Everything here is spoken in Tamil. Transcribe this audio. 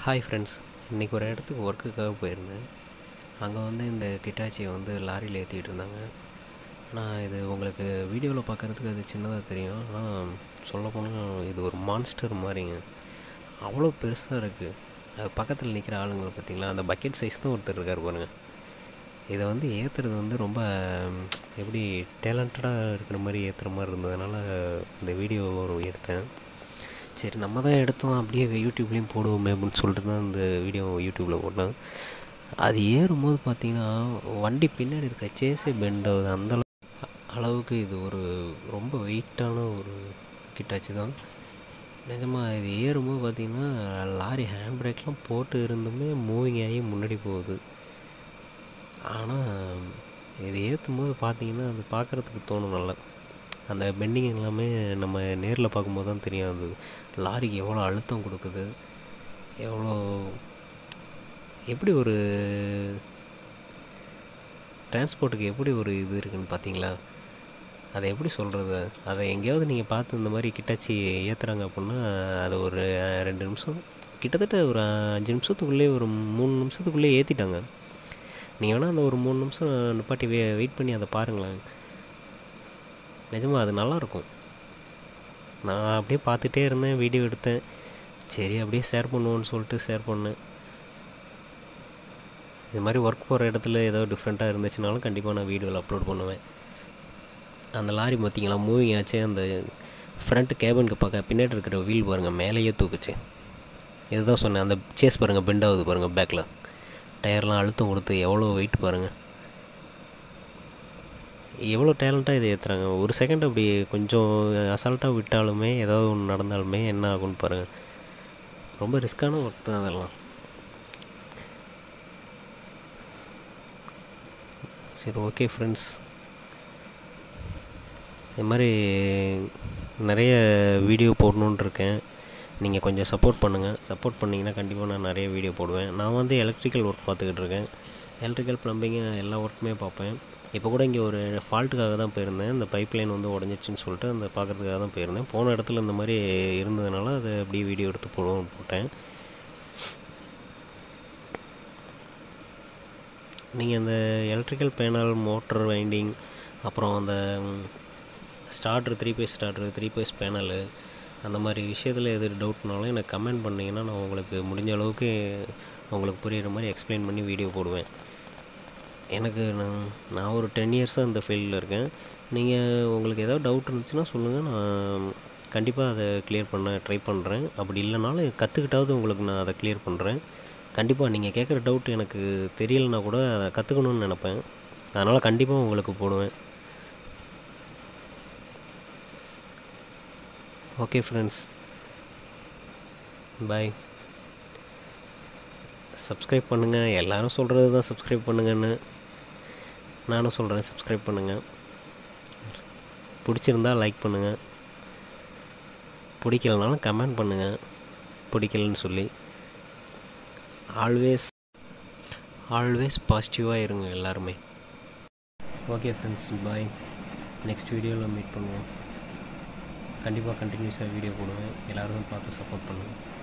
ஹாய் ஃப்ரெண்ட்ஸ் இன்றைக்கி ஒரு இடத்துக்கு ஒர்க்குக்காக போயிருந்தேன் அங்கே வந்து இந்த கிட்டாச்சியை வந்து லாரியில் ஏற்றிட்டு இருந்தாங்க நான் இது உங்களுக்கு வீடியோவில் பார்க்குறதுக்கு அது சின்னதாக தெரியும் ஆனால் சொல்லப்போனால் இது ஒரு மான்ஸ்டர் மாதிரிங்க அவ்வளோ பெருசாக இருக்குது அது பக்கத்தில் நிற்கிற ஆளுங்களை பார்த்தீங்களா அந்த பக்கெட் சைஸ் தான் ஒருத்தர் இருக்கார் பாருங்க இதை வந்து ஏற்றுறது வந்து ரொம்ப ம், எப்படி டேலண்டடாக இருக்கிற மாதிரி ஏற்றுற மாதிரி இருந்ததுனால இந்த வீடியோ எடுத்தேன் சரி நம்ம தான் எடுத்தோம் அப்படியே யூடியூப்லேயும் போடுவோமே அப்படின்னு சொல்லிட்டு தான் இந்த வீடியோ யூடியூப்பில் போட்டேன் அது ஏறும்போது பார்த்தீங்கன்னா வண்டி பின்னாடி இருக்க சேஸே பெண்ட் ஆகுது அந்த அளவு- அளவுக்கு இது ஒரு ரொம்ப வெயிட்டான ஒரு கிட்டாச்சு தான் நிஜமாக இது ஏறும்போது பார்த்தீங்கன்னா லாரி ஹேண்ட் பிரேக்லாம் போட்டு இருந்துமே மூவிங் ஆகி முன்னாடி போகுது ஆனால் இது ஏற்றும் போது பார்த்தீங்கன்னா அது பார்க்குறதுக்கு தோணும் நல்லா அந்த பெண்டிங் எல்லாமே நம்ம நேரில் பார்க்கும்போது தான் தெரியும் அது லாரிக்கு எவ்வளோ அழுத்தம் கொடுக்குது எவ்வளோ எப்படி ஒரு டிரான்ஸ்போர்ட்டுக்கு எப்படி ஒரு இது இருக்குன்னு பார்த்தீங்களா அதை எப்படி சொல்கிறது அதை எங்கேயாவது நீங்கள் பார்த்து இந்த மாதிரி கிட்டாச்சி ஏற்றுறாங்க அப்படின்னா அதை ஒரு அஹ், ரெண்டு நிமிஷம் கிட்டத்தட்ட ஒரு அஞ்சு நிமிஷத்துக்குள்ளேயே ஒரு மூணு நிமிஷத்துக்குள்ளேயே ஏற்றிட்டாங்க நீங்கள் வேணால் அந்த ஒரு மூணு நிமிஷம் நிப்பாட்டி வெ வெயிட் பண்ணி அதை பாருங்களேன் நிஜமாக அது நல்லாயிருக்கும் நான் அப்படியே பார்த்துட்டே இருந்தேன் வீடியோ எடுத்தேன் சரி அப்படியே ஷேர் பண்ணுவோன்னு சொல்லிட்டு ஷேர் பண்ணேன் இது மாதிரி ஒர்க் போகிற இடத்துல ஏதோ டிஃப்ரெண்ட்டாக இருந்துச்சுனாலும் கண்டிப்பாக நான் வீடியோவில் அப்லோட் பண்ணுவேன் அந்த லாரி பார்த்தீங்களா மூவிங் ஆச்சு அந்த ஃப்ரண்ட் கேபினுக்கு பார்க்க பின்னாடி இருக்கிற வீல் பாருங்கள் மேலேயே தூக்குச்சு இதுதான் சொன்னேன் அந்த சேஸ் பாருங்கள் பெண்ட் ஆகுது பாருங்கள் பேக்கில் டயர்லாம் அழுத்தம் கொடுத்து எவ்வளோ வெயிட் பாருங்கள் எவ்வளோ டேலண்ட்டாக இதை ஏற்றுறாங்க ஒரு செகண்ட் அப்படி கொஞ்சம் அசால்ட்டாக விட்டாலுமே ஏதாவது ஒன்று நடந்தாலுமே என்ன ஆகும்னு பாருங்கள் ரொம்ப ரிஸ்க்கான ஒர்க் தான் அதெல்லாம் சரி ஓகே ஃப்ரெண்ட்ஸ் இது மாதிரி நிறைய வீடியோ போடணுன்னு இருக்கேன் நீங்கள் கொஞ்சம் சப்போர்ட் பண்ணுங்கள் சப்போர்ட் பண்ணிங்கன்னா கண்டிப்பாக நான் நிறைய வீடியோ போடுவேன் நான் வந்து எலக்ட்ரிக்கல் ஒர்க் பார்த்துக்கிட்டு இருக்கேன் எலக்ட்ரிக்கல் ப்ளம்பிங்கு எல்லா ஒர்க்குமே பார்ப்பேன் இப்போ கூட இங்கே ஒரு ஃபால்ட்டுக்காக தான் போயிருந்தேன் இந்த பைப் லைன் வந்து உடஞ்சிருச்சுன்னு சொல்லிட்டு அந்த பார்க்குறதுக்காக தான் போயிருந்தேன் போன இடத்துல இந்த மாதிரி இருந்ததுனால அதை அப்படியே வீடியோ எடுத்து போடுவோம் போட்டேன் நீங்கள் இந்த எலக்ட்ரிக்கல் பேனல் மோட்டர் வைண்டிங் அப்புறம் அந்த starter three phase starter three phase panel அந்த மாதிரி விஷயத்தில் எது டவுட்னாலும் எனக்கு கமெண்ட் பண்ணிங்கன்னா நான் உங்களுக்கு முடிஞ்ச அளவுக்கு உங்களுக்கு புரியுற மாதிரி எக்ஸ்பிளைன் பண்ணி வீடியோ போடுவேன் எனக்கு நான் நான் ஒரு டென் இயர்ஸாக இந்த ஃபீல்டில் இருக்கேன் நீங்கள் உங்களுக்கு ஏதாவது டவுட் இருந்துச்சுன்னா சொல்லுங்கள் நான் கண்டிப்பாக அதை கிளியர் பண்ண ட்ரை பண்ணுறேன் அப்படி இல்லைனாலும் கற்றுக்கிட்டாவது உங்களுக்கு நான் அதை கிளியர் பண்ணுறேன் கண்டிப்பாக நீங்கள் கேட்குற டவுட் எனக்கு தெரியலனா கூட அதை கற்றுக்கணும்னு நினப்பேன் அதனால் கண்டிப்பாக உங்களுக்கு போடுவேன் ஓகே ஃப்ரெண்ட்ஸ் பாய் சப்ஸ்கிரைப் பண்ணுங்கள் எல்லாரும் சொல்கிறது தான் சப்ஸ்கிரைப் பண்ணுங்கன்னு நானும் சொல்கிறேன் சப்ஸ்கிரைப் பண்ணுங்கள் பிடிச்சிருந்தா லைக் பண்ணுங்கள் பிடிக்கலனாலும் கமெண்ட் பண்ணுங்கள் பிடிக்கலன்னு சொல்லி ஆல்வேஸ் ஆல்வேஸ் பாசிட்டிவாக இருங்க எல்லாருமே ஓகே ஃப்ரெண்ட்ஸ் பாய் நெக்ஸ்ட் வீடியோவில் மீட் பண்ணுவோம் கண்டிப்பாக கண்டினியூஸாக வீடியோ போடுவேன் எல்லோரும் பார்த்து சப்போர்ட் பண்ணுங்கள்